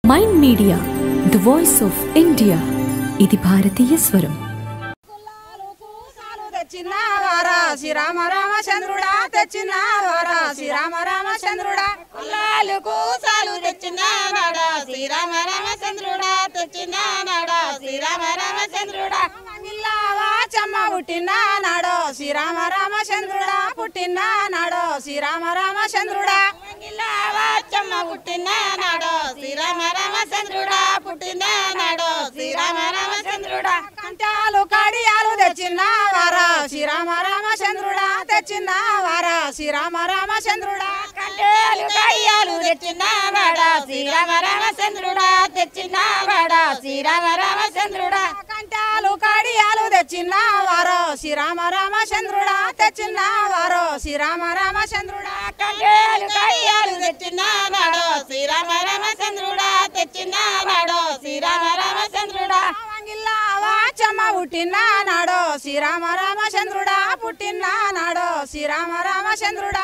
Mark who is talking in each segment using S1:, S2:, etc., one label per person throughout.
S1: Mind media the voice of India ఇది భారతీయ స్వరం
S2: తెచ్చిన వారా శ్రీరామ రామచంద్రుడా తెచ్చిన వారా శ్రీరామ రామచంద్రుడా
S3: కులాలకు సాలు తెచ్చిన నాడా శ్రీరామ రామచంద్రుడా తెచ్చిన నాడా శ్రీరామ రామచంద్రుడా
S2: మంగిల్లావా చెమ్మ పుట్టిన నాడో శ్రీరామ రామచంద్రుడా పుట్టిన నాడో శ్రీరామ రామచంద్రుడా
S3: వాచమ్మ పుట్టిన నాడో శ్రీరామ రామచంద్రుడా పుట్టిన నాడో శ్రీరామ రామచంద్రుడా
S2: కంటాలు కడియాలు తెచ్చిన వారా శ్రీరామ రామచంద్రుడా తెచ్చిన వారా శ్రీరామ రామచంద్రుడా
S3: కంటేలు కయ్యాలు తెచ్చిన నాడా శ్రీరామ రామచంద్రుడా తెచ్చిన నాడా శ్రీరామ రామచంద్రుడా
S2: కంటాలు కడియాలు తెచ్చిన వారో శ్రీరామ రామచంద్రుడా తెచ్చిన వారో శ్రీరామ రామచంద్రుడా
S3: కంటేలు కయ్యాలు తెచ్చిన నాడో శ్రీరామ రామచంద్రుడా తెచ్చిన నాడో శ్రీరామ రామచంద్రుడా
S2: వంగిల్లావా చెమ్మ పుట్టిన నాడో శ్రీరామ రామచంద్రుడా పుట్టిన నాడో శ్రీరామ రామచంద్రుడా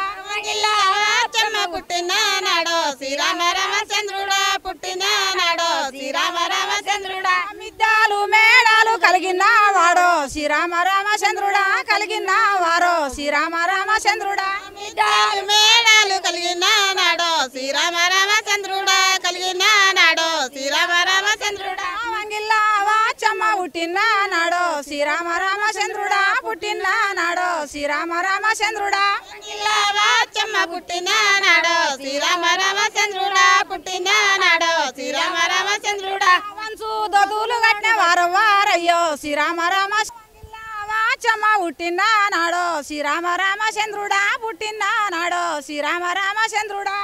S3: చెమ్మ పుట్టిన నాడో శ్రీరామ రామచంద్రుడా పుట్టిన నాడో శ్రీరామ రామచంద్రుడా
S2: మిద్దాలు మేడాలు కలిగిన వాడో శ్రీరామ రామచంద్రుడా కలిగిన వారో శ్రీరామ రామచంద్రుడా
S3: మిడాలు మేడాలు కలిగిన నాడో శ్రీరామ రామచంద్రుడా కలిగిన నాడో శ్రీరామ రామచంద్రుడా
S2: వంగిల్లావా చెమ్మ పుట్టిన నాడో శ్రీరామ రామచంద్రుడా పుట్టిన నాడో శ్రీరామ రామచంద్రుడా
S3: చెమ్మ పుట్టిన నాడో శ్రీరామ రామచంద్రుడా పుట్టిన నాడో శ్రీరామ రామచంద్రుడా
S2: వంశు దొదులు కట్టిన వారు వారయ్యో శ్రీరామ రామ చెమ్మ పుట్టిన నాడో శ్రీరామ రామచంద్రుడా పుట్టిన నాడో శ్రీరామ రామచంద్రుడా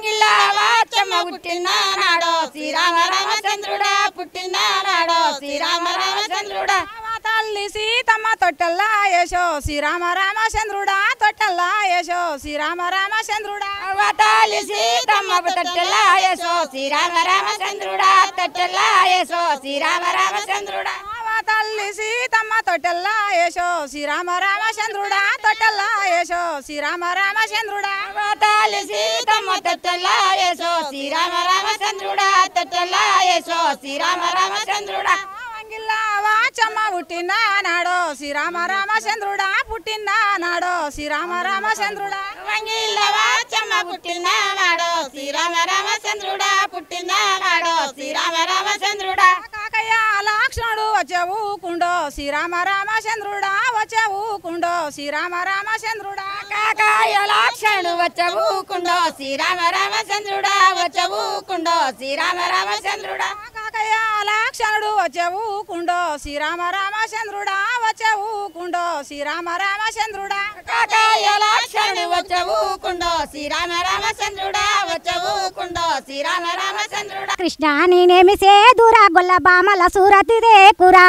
S3: చెమ్మ పుట్టిన నాడో శ్రీరామ రామచంద్రుడా పుట్టిన నాడో శ్రీరామ రామచంద్రుడా
S2: మా తల్లి సీతమ్మ తొట్టల్లా యశో శ్రీరామ రామచంద్రుడా తొట్టల్లా యశో శ్రీరామ రామచంద్రుడా
S3: అవతాలి సీతమ్మ తట్టెలా యశో శ్రీరామ రామచంద్రుడా తట్టెలా యశో శ్రీరామ రామచంద్రుడా
S2: మా తల్లి సీతమ్మ తొట్టల్లా యశో శ్రీరామ రామచంద్రుడా తొట్టల్లా యశో శ్రీరామ రామచంద్రుడా
S3: అవతాలి సీతమ్మ తట్టెలా యశో శ్రీరామ రామచంద్రుడా తట్టెలా యశో శ్రీరామ రామచంద్రుడా
S2: వంగిల్లావా చెమ్మ పుట్టిన నాడో శ్రీరామ రామచంద్రుడా పుట్టిన నాడో శ్రీరామ రామచంద్రుడా
S3: వంగిల్లవా చెమ్మ పుట్టిన నాడో శ్రీరామ రామచంద్రుడా పుట్టిన నాడో శ్రీరామ రామచంద్రుడా
S2: కాకయ్య లక్ష్మణుడు వచ్చావు కుండో శ్రీరామ రామచంద్రుడా వచ్చావు కుండో శ్రీరామ రామచంద్రుడా
S3: కాకాయ లాక్షణుడు వచ్చవు కుండో శ్రీరామ రామచంద్రుడా వచ్చవు కుండో శ్రీరామ రామచంద్రుడా
S2: కాకయ్య లక్ష్మణుడు వచ్చావు కుండో శ్రీరామ రామచంద్రుడా వచ్చావు కుండో శ్రీరామ రామచంద్రుడా
S3: కాకాయ లాక్షణుడు వచ్చవు కుండో శ్రీరామ రామచంద్రుడా వచ్చవు కుండో శ్రీరామ రామచంద్రుడా
S4: కృష్ణ నేనేమి సేదురా గొల్ల బామల సూరతిదే కురా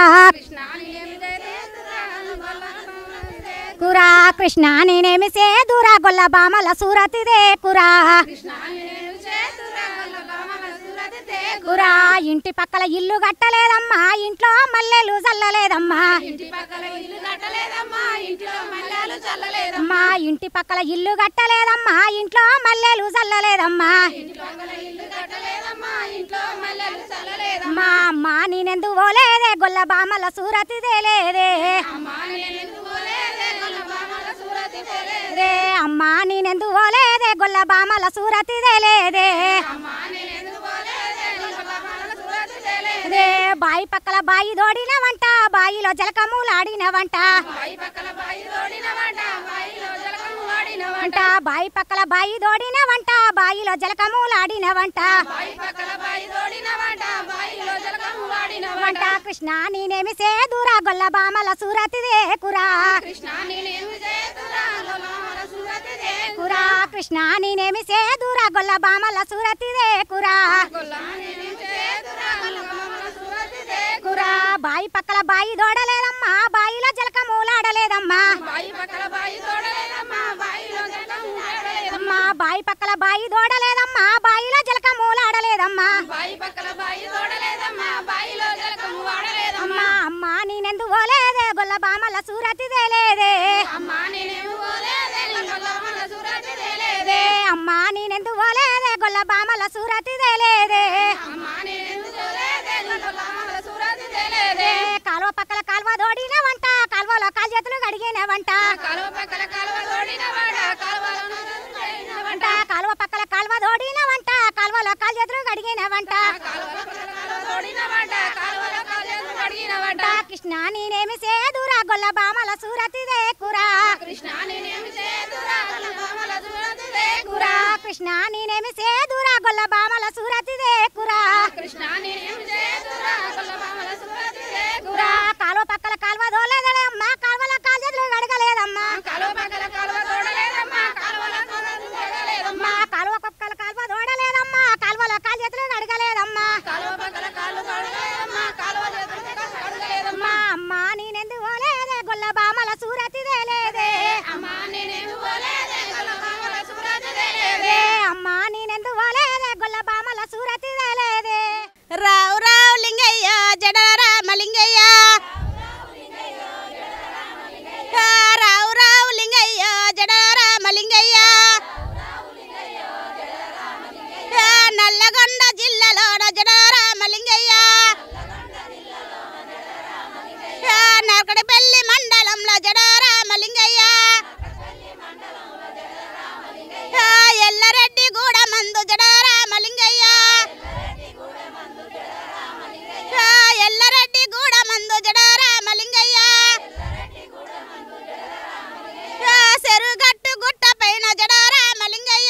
S4: కురా కృష్ణ నేనేమి సేదురా గొల్ల బామల సూరతిదే కురా కురా ఇంటి పక్కల ఇల్లు కట్టలేదమ్మా ఇంట్లో మల్లెలు చల్లలేదమ్మా అమ్మా ఇంటి పక్కల ఇల్లు కట్టలేదమ్మా ఇంట్లో మల్లెలు చల్లలేదమ్మా మా అమ్మ నేనెందు పోలేదే గొల్ల బామల సూరతిదే లేదే రే అమ్మా నేనెందు పోలేదే గొల్ల బామల సూరతిదే లేదే రే బాయి పక్కల బాయి దోడిన వంట బాయిలో జలకములాడిన వంట వంట బాయి పక్కల బాయి దోడిన వంట బాయిలో జలకములాడిన వంట వంట కృష్ణ నేనేమి సేదురా గొల్ల బామల సూరతిదే కురా కురా కృష్ణ నేనేమి సేదురా గొల్ల బామల సూరతిదే కురా కురా బాయి పక్కల బాయి దోడలేదమ్మా బాయిలో జలకములాడలేదమ్మా అమ్మా బాయి పక్కల బాయి దోడలేదమ్మా బాయిలో జలకములాడలేదమ్మా అమ్మా అమ్మా నేనెందు పోలేదే గొల్ల బామల సూరతిదే లేదే రే అమ్మా నేనెందు పోలేదే గొల్ల బామల సూరతిదే లేదే కడిగినవంట వంట కృష్ణ నేనేమి సేదురా గొల్ల బామల సూరతిదే కురా
S3: కృష్ణ నేనేమి చేదురా బామల దూరతుదే
S4: కురా కృష్ణ నేనేమి సేదురా గొల్ల బామల సూరతిదే కురా
S3: కృష్ణ నేనేమి చేదురా బామల సూరతుదే
S4: కురా కాలువ పక్కల కాలువ దోలేదమ్మా కాలువల కాలు చేతులు కడగలేదమ్మా
S3: కాలువ పక్కల కాలువ తోడలేదమ్మా కాలువల తోడలేదమ్మా
S4: అమ్మా కాలువ పక్కల కాలువ దోడలేదమ్మా కాలువల కాలు చేతులు కడగలేదమ్మా
S3: కాలువ పక్కల కాలు తోడలేదమ్మా కాలువ కడగలేదమ్మా
S4: అమ్మా అమ్మా నేనెందుకు పోలేదే గొల్ల బామల సూరతిదే లేదే
S3: అమ్మా నేనేమి పోలేదే బామల సూరతుదే
S4: ఏ అమ్మా నేనెందుకు పోలేదే గొల్ల బామల సూరతిదే లేదే
S3: రావు రావు లింగయ్య జడరా మలింగయ్య రావు రావు లింగయ్య జడరా మలింగయ్య నల్లగొండ జిల్లాలోన జడరా మలింగయ్య నరకడపల్లి మండలంలో జడరా మలింగయ్య ఎల్లరెడ్డి గూడ మందు జడరా మలింగయ్య ఎల్లరెడ్డి గూడ మందు జడరా మలింగయ్య చెరుగట్టు గుట్ట పైన జడరా మలింగయ్య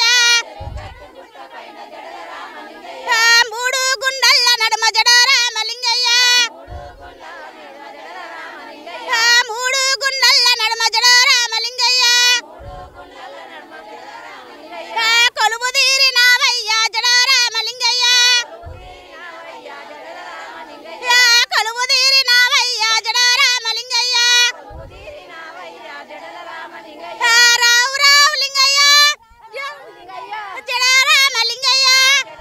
S3: మూడు గుండల్ల నడుమ జడరా మలింగయ్య మూడు గుండల్ల నడుమ జడరా మలింగయ్య కొలువు తీరినావయ్య జడరా మలింగయ్య కొలువు తీరినావయ్య జడరా మలింగయ్య రావు రావు లింగయ్య జడరా మలింగయ్య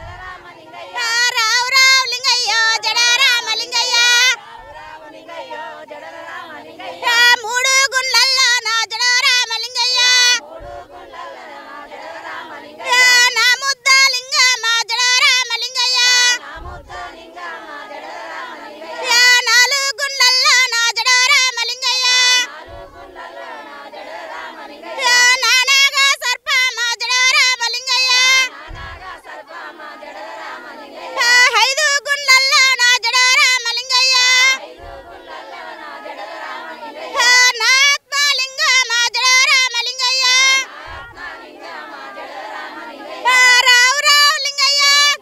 S3: రావు రావు లింగయ్య జడరా మలింగయ్య మూడు గుండ్లల్లో నా జడరా మలింగయ్య నా ముద్ద లింగ మా జడరా మలింగయ్య నాలుగు గుండ్లల్లో నా జడరా మలింగయ్య నానాగా సర్ప మా జడరా మలింగయ్య ఐదు గుండ్లల్లో నా జడరా మలింగయ్య నా ఆత్మలింగ మా జడరా మలింగయ్య రావు రావు లింగయ్య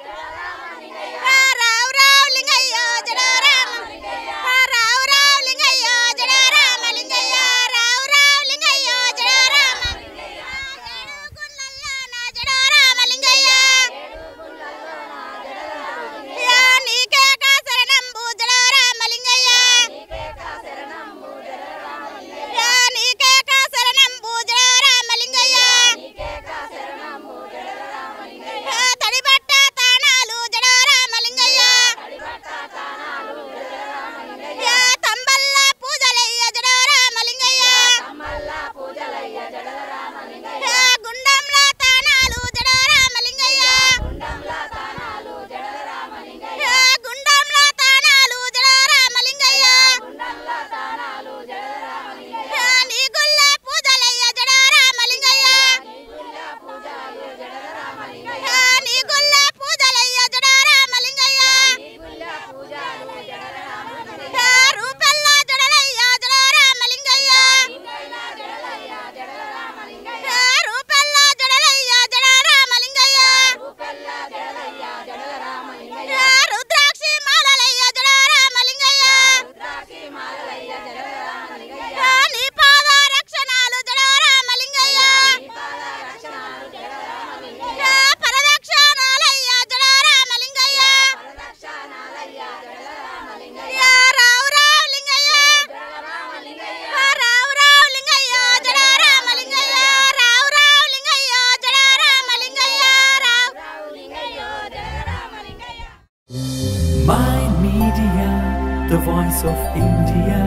S3: రావు రావు లింగయ్య జడరా రావు రావు లింగయ్య జడరా మలింగయ్య రావు రావు లింగయ్య జడరా ఏడు గుండ్లల్లో నా జడరా మలింగయ్య యా నీకే కా శరణంబు జడరా మలింగయ్య యా నీకే కా శరణంబు జడరా మలింగయ్య యా తడిబట్ట తానాలు జడరా మలింగయ్య యా తంబల్ల పూజలయ్య జడరా మలింగయ్య యా గుండంల తానాలు జడరా మలింగయ్య యా గుండంల తానాలు జడరా మలింగయ్య యా నీ గుల్ల పూజలయ్య జడరా మలింగయ్య యా నీ గుల్ల పూజలయ్య జడరా మలింగయ్య యా రూపల్ల జడలయ్య జడరా మలింగయ్య యా రూపల్ల జడలయ్య జడరా మలింగయ్య యా రుద్రాక్షి మాలలయ్య జడరా మలింగయ్య యా నీ పాద రక్షణాలు జడరా మలింగయ్య యా పరదక్షణాలయ్య జడరా మలింగయ్య యా రావు రావు లింగయ్య యా రావు రావు లింగయ్య జడరా మలింగయ్య రావు రావు లింగయ్య జడరా మలింగయ్య రావు
S5: My Media, the voice of India.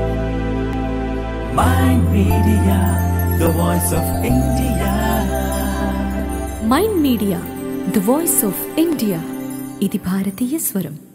S5: My Media, the voice of India.
S1: Mind media the voice of India ఇది భారతీయ స్వరం